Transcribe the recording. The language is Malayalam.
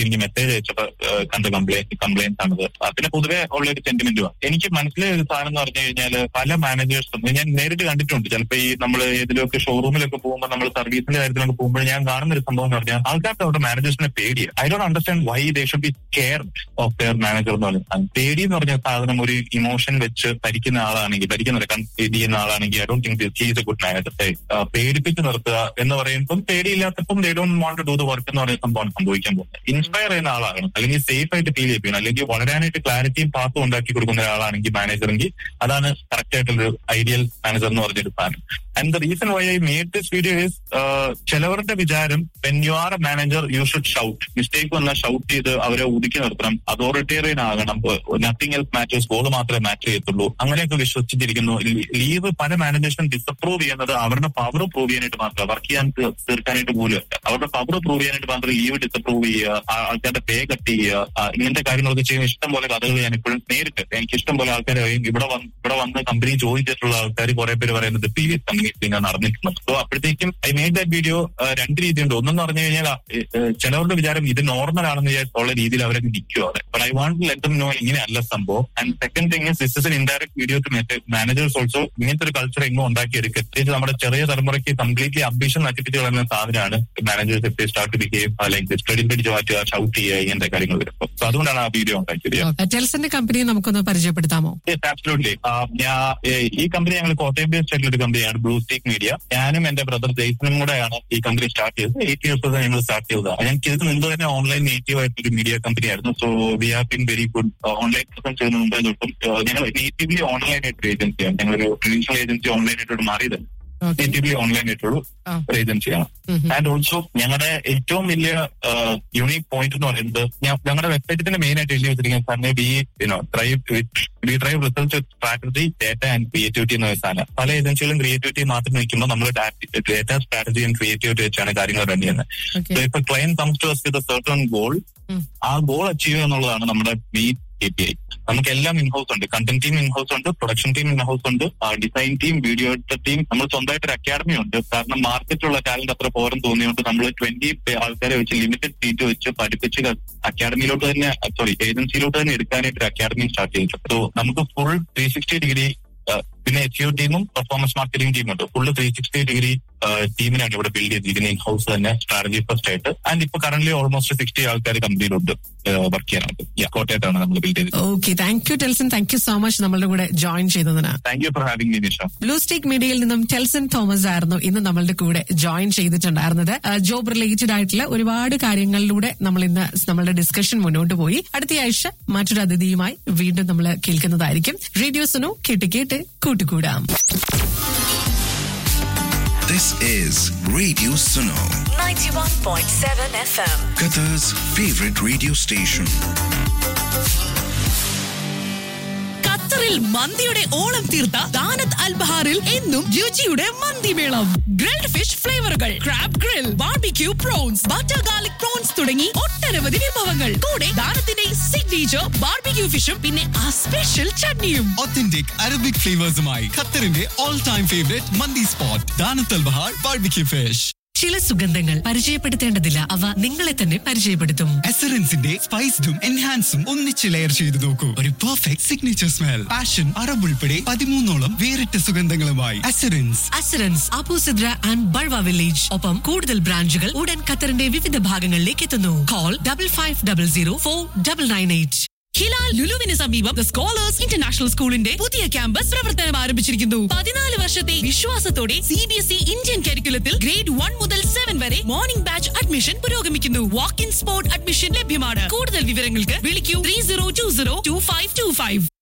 എനിക്ക് മെസ്സേജ് അയച്ചപ്പോ ഏഹ്, കണ്ട കംപ്ലൈന്റ് കംപ്ലൈൻസ് ആണത് ആ, പിന്നെ പൊതുവെ ഉള്ള ഒരു സെന്റിമെന്റുമാണ് എനിക്ക് മനസ്സിലായ ഒരു സാധനം എന്ന് പറഞ്ഞു കഴിഞ്ഞാൽ പല മാനേജേഴ്സും ഞാൻ നേരിട്ട് കണ്ടിട്ടുണ്ട് ചിലപ്പോൾ ഈ നമ്മൾ ഏതിലൊക്കെ ഷോറൂമിലൊക്കെ പോകുമ്പോൾ നമ്മൾ സർവീസിന്റെ കാര്യത്തിലൊക്കെ പോകുമ്പോൾ ഞാൻ കാണുന്ന ഒരു സംഭവം എന്ന് പറഞ്ഞാൽ ആൾക്കാർക്ക് അവരുടെ മാനേജേഴ്സിനെ പേടിയാണ് I don't understand why they should be care of their manager എന്ന് പറയുന്നത് പേടി എന്ന് പറഞ്ഞ സാധനം ഒരു ഇമോഷൻ വെച്ച് ഭരിക്കുന്ന ആളാണെങ്കിൽ ഭരിക്കുന്ന ഇത് ചെയ്യുന്ന ആളാണെങ്കിൽ I don't think he's a good manager പേടിപ്പിച്ച് നിർത്തുക എന്ന് പറയുമ്പോൾ പേടിയില്ലാത്തപ്പം they don't want to do the work എന്ന് പറയുന്ന സംഭവം സംഭവിക്കാൻ പോകുന്നത് ഇൻസ്പയർ ചെയ്യുന്ന ആളാകണം അല്ലെങ്കിൽ സേഫ് ആയിട്ട് ഫീൽ ചെയ്യിപ്പിക്കണം അല്ലെങ്കിൽ വളരാനായിട്ട് ക്ലാരിറ്റിയും പാത്തും ഉണ്ടാക്കി കൊടുക്കുന്ന ഒരാളാണെങ്കിൽ മാനേജറെങ്കിൽ അതാണ് കറക്റ്റ് ആയിട്ടുള്ള ഐഡിയൽ മാനേജർ എന്ന് പറഞ്ഞൊരു സാധനം and the reason why I made this video is ചിലവരുടെ വിചാരം when you are a manager you should shout mistake വന്നാൽ ഷൗട്ട് ചെയ്ത് അവരെ ഒതുക്കി നിർത്തണം അതോറിറ്റേറിയൻ ആകണം നത്തിങ് എൽസ് മാറ്റേഴ്സ് ഗോൾ മാത്രമേ മാറ്റർ ചെയ്യത്തുള്ളൂ അങ്ങനെയൊക്കെ വിശ്വസിച്ചിരിക്കുന്നു ലീവ് പല മാനേജേഴ്സും ഡിസപ്രൂവ് ചെയ്യുന്നത് അവരുടെ പവർ പ്രൂവ് ചെയ്യാനായിട്ട് മാത്രം വർക്ക് ചെയ്യാൻ തീ- തീർക്കാനായിട്ട് പോലും അവരുടെ പവർ പ്രൂവ് ചെയ്യാനായിട്ട് മാത്രം ലീവ് ഡിസപ്രൂവ് ചെയ്യുക ആ- ആൾക്കാരുടെ പേ കട്ട് ചെയ്യുക ആ, ഇങ്ങനത്തെ കാര്യങ്ങളൊക്കെ ചെയ്യുന്ന ഇഷ്ടം പോലെ കഥകൾ ഞാൻ ഇപ്പോഴും നേരിട്ട് എനിക്ക് ഇഷ്ടം പോലെ ആൾക്കാരെ അറിയും ഇവിടെ വന്ന് ഇവിടെ വന്ന് കമ്പനി ജോയിൻ ചെയ്തിട്ടുള്ള ആൾക്കാർ കുറെ പേര് പറയുന്നത് പി വി കമ്പനീസ് ഇങ്ങനെ നടന്നിട്ടുണ്ട് സോ അപ്പോഴത്തേക്കും ഐ മേഡ് ദാറ്റ് വീഡിയോ രണ്ട് രീതിയുണ്ട് ഒന്നെന്ന് പറഞ്ഞു കഴിഞ്ഞാൽ ആ, ഏ, ഏ, ചിലവരുടെ വിചാരം ഇത് നോർമൽ ആണെന്ന് വിചാരിച്ചുള്ള രീതിയിൽ അവരൊക്കെ നിൽക്കും അവിടെ but I want let them know ഇങ്ങനെയല്ല സംഭവം and second thing is this is an indirect video to managers also ഇങ്ങനത്തെ ഒരു കൾച്ചർ എങ്ങും ഉണ്ടാക്കിയെടുക്കുക പ്രത്യേകിച്ച് നമ്മുടെ ചെറിയ തലമുറയ്ക്ക് കംപ്ലീറ്റ്ലി അംബിഷൻ നശിപ്പിച്ച് കളയുന്ന സാധനമാണ് മാനേജേഴ്സ് എത്തി സ്റ്റാർട്ട് ബിഹേവ് ലൈക്ക് സ്റ്റഡി പിടിച്ച് മാറ്റുക ഷൗട്ട് ചെയ്യുക ഇങ്ങനത്തെ കാര്യങ്ങൾ വരുമ്പോൾ സോ അതുകൊണ്ടാണ് ആ വീഡിയോ ഉണ്ടാക്കിയത് ടെൽസന്റെ കമ്പനിയെ നമുക്കൊന്ന് പരിചയപ്പെടുത്താമോ Yes, absolutely. Uh, ഞാൻ ഏഹ്, ഈ കമ്പനി ഞങ്ങൾ കോട്ടയം ബേസ്ഡ് ആയിട്ടുള്ള ഒരു കമ്പനിയാണ് ബ്ലൂ സ്റ്റേക്ക് മീഡിയ ഞാനും എന്റെ ബ്രദർ ജെയ്സനും കൂടെയാണ് ഈ കമ്പനി സ്റ്റാർട്ട് ചെയ്തത് എയ്റ്റ് ഇയേഴ്സ് ഞങ്ങൾ സ്റ്റാർട്ട് ചെയ്തതാണ് ഞങ്ങൾക്ക് ഇതിന് മുമ്പ് തന്നെ ഓൺലൈൻ നേറ്റീവ് ആയിട്ടൊരു മീഡിയ കമ്പനി ആയിരുന്നു so we have been very good online presence ചെയ്യുന്ന മുമ്പേ തൊട്ടും ഏഹ്, ഞങ്ങൾ നേറ്റീവ്ലി ഓൺലൈൻ ആയിട്ടൊരു ഏജൻസിയാണ് ഞങ്ങളൊരു ട്രഡീഷണൽ ഏജൻസി ഓൺലൈൻ ആയിട്ടോട് മാറിയത് ഓക്കെ നേറ്റീവ്ലി ഓൺലൈൻ ആയിട്ടുള്ള ആ. ഒരു ഏജൻസിയാണ് ആൻഡ് ഓൾസോ ഞങ്ങളുടെ ഏറ്റവും വലിയ യുണീക് പോയിന്റ് എന്ന് പറയുന്നത് ഞ- ഞങ്ങളുടെ വെബ്സൈറ്റിന്റെ മെയിൻ ആയിട്ട് എഴുതി വെച്ചിരിക്കുന്ന സാറിനെ B you know drive B drive research strategy data and creativity എന്ന സാധനം പല ഏജൻസികളും ക്രിയേറ്റിവിറ്റി മാത്രം നിൽക്കുമ്പോൾ നമ്മൾ ഡേറ്റ സ്ട്രാറ്റജി ആൻഡ് ക്രിയേറ്റിവിറ്റി വെച്ചാണ് കാര്യങ്ങൾ റൺ ചെയ്യുന്നത് ഓക്കെ So, ഇപ്പൊ client comes to us with a certain goal ഉം. ആ ഗോൾ അച്ചീവ് ചെയ്യുക എന്നുള്ളതാണ് നമ്മുടെ മെയിൻ കെ പി ഐ നമുക്ക് എല്ലാം ഇൻഹൗസ് ഉണ്ട് കണ്ടന്റ് ടീം ഇൻഹൗസ് ഉണ്ട് പ്രൊഡക്ഷൻ ടീം ഇൻഹൗസ് ഉണ്ട് design team video editor team നമ്മൾ സ്വന്തമായിട്ട് ഒരു അക്കാഡമി ഉണ്ട് കാരണം മാർക്കറ്റിലുള്ള ടാലന്റ് അത്ര പോരം തോന്നിയുകൊണ്ട് നമ്മൾ ട്വന്റി ആൾക്കാരെ വെച്ച് ലിമിറ്റഡ് സീറ്റ് വെച്ച് പഠിപ്പിച്ച് അക്കാഡമിയിലോട്ട് തന്നെ സോറി ഏജൻസിയിലോട്ട് തന്നെ എടുക്കാനായിട്ട് ഒരു അക്കാഡമി സ്റ്റാർട്ട് ചെയ്തിട്ടുണ്ട് സോ നമുക്ക് ഫുൾ ത്രീ സിക്സ്റ്റി ഡിഗ്രി പിന്നെ എച്ച് യു ടീമും പെർഫോമൻസ് മാർക്കറ്റിംഗ് ടീമും ഉണ്ട് ഫുള്ള് ത്രീ സിക്സ്റ്റി ഡിഗ്രി ടീമിനാണ് ഇവിടെ ബിൽഡ് ചെയ്തിരിക്കുന്നത് ഇൻ ഹൗസ് തന്നെ സ്ട്രാറ്റജി ഫസ്റ്റ് ആയിട്ട് ആൻഡ് ഇപ്പൊ കറന്റ് ഓൾമോസ്റ്റ് സിക്സ്റ്റി ആൾക്കാർ കമ്പനിയിലുണ്ട് വർക്ക് ചെയ്യാനായിട്ട് Yeah, കോട്ടയത്താണ് നമ്മൾ ബിൽഡ് ചെയ്തത് okay thank you Telson thank you so much നമ്മളുടെ കൂടെ ജോയിൻ ചെയ്തതിന് thank you for having me Nisha blue stake മീഡിയയിൽ നിന്നും ടെൽസൺ തോമസ് ആയിരുന്നു ഇന്ന് നമ്മളുടെ കൂടെ ജോയിൻ ചെയ്തിട്ടുണ്ടായിരുന്നത് ജോബ് റിലേറ്റഡ് ആയിട്ടുള്ള ഒരുപാട് കാര്യങ്ങളിലൂടെ നമ്മൾ ഇന്ന് നമ്മളുടെ ഡിസ്കഷൻ മുന്നോട്ട് പോയി അടുത്ത ആഴ്ച മറ്റൊരു അതിഥിയുമായി വീണ്ടും നമ്മൾ കേൾക്കുന്നതായിരിക്കും റേഡിയോ സുനു കേട്ട് കേട്ട് കൂട്ടുകൂടാം This is Radio Suno, 91.7 FM. Qatar's favorite radio station. ഖത്തറിൽ മന്തിയുടെ ഓളം തീർത്ത ദാനത്ത് അൽബഹാറിൽ എന്നും രുചിയുടെ മന്തിമേളം ഗ്രിൽഡ് ഫിഷ് ഫ്ലേവറുകൾ crab grill barbecue prawns butter garlic prawns തുടങ്ങി ഒട്ടനവധി വിഭവങ്ങൾ കൂടെ ദാനത്തിന്റെ സിഗ്നേച്ചർ ബാർബിക്യൂ ഫിഷും പിന്നെ ആ സ്പെഷ്യൽ ചട്നിയും authentic Arabic flavors-മായി ഖത്തറിന്റെ ഓൾ ടൈം ഫേവറേറ്റ് മന്തി spot Danat al Bahar barbecue fish ചില സുഗന്ധങ്ങൾ പരിചയപ്പെടുത്തേണ്ടതില്ല അവ നിങ്ങളെ തന്നെ പരിചയപ്പെടുത്തും എസറൻസിന്റെ സ്പൈസ്ഡും എൻഹാൻസും ഒന്നിച്ച് ലെയർ ചെയ്ത് നോക്കൂ ഒരു perfect signature smell passion Arab ഉൾപ്പെടെ പതിമൂന്നോളം വേറിട്ട സുഗന്ധങ്ങളുമായി എസറൻസ് അസുരൻസ് അബൂസിദ്ര ആൻഡ് ബൾവ വില്ലേജ് ഒപ്പം കൂടുതൽ ബ്രാഞ്ചുകൾ ഉടൻ ഖത്തറിന്റെ വിവിധ ഭാഗങ്ങളിലേക്ക് എത്തുന്നു call double five double zero four double nine eight Hilal ലുലുവിന് സമീപം ദ സ്കോളേഴ്സ് ഇന്റർനാഷണൽ സ്കൂളിന്റെ പുതിയ ക്യാമ്പസ് പ്രവർത്തനം ആരംഭിച്ചിരിക്കുന്നു പതിനാല് വർഷത്തെ വിശ്വാസത്തോടെ C B S E Indian കരിക്കുലത്തിൽ ഗ്രേഡ് വൺ മുതൽ സെവൻ വരെ മോർണിംഗ് ബാച്ച് അഡ്മിഷൻ പുരോഗമിക്കുന്നു വാക്ക് ഇൻ സ്പോട്ട് അഡ്മിഷൻ ലഭ്യമാണ് കൂടുതൽ വിവരങ്ങൾക്ക് വിളിക്കൂ three zero two zero two five two five